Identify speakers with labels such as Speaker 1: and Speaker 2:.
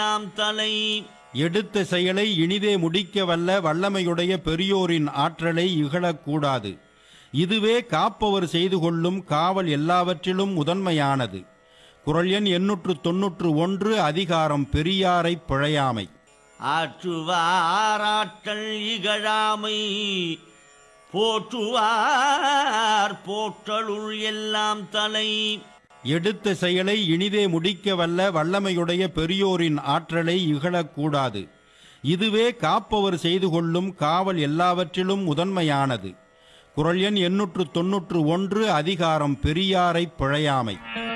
Speaker 1: நாம் தலை
Speaker 2: எடுத்த செயலை இனிதே முடிக்க வல்ல வல்லமையுடைய பெரியோரின் ஆற்றலை இகழக்கூடாது இதுவே காப்பவர் செய்து கொள்ளும் காவல் எல்லாவற்றிலும் முதன்மையானது குரல் எண் எண்ணூற்று தொன்னூற்று ஒன்று அதிகாரம் பெரியாரை பிழையாமை
Speaker 1: ஆற்றுவாராற்றல் இகழாமை போற்றுவார் போற்றலுள் எல்லாம் தலை
Speaker 2: எடுத்த செயலை இனிதே முடிக்க வல்ல வல்லமையுடைய பெரியோரின் ஆற்றலை இகழக்கூடாது இதுவே காப்பவர் செய்து கொள்ளும் காவல் எல்லாவற்றிலும் முதன்மையானது குரல் எண் எண்ணூற்று தொன்னூற்று ஒன்று அதிகாரம் பெரியாரை பிழையாமை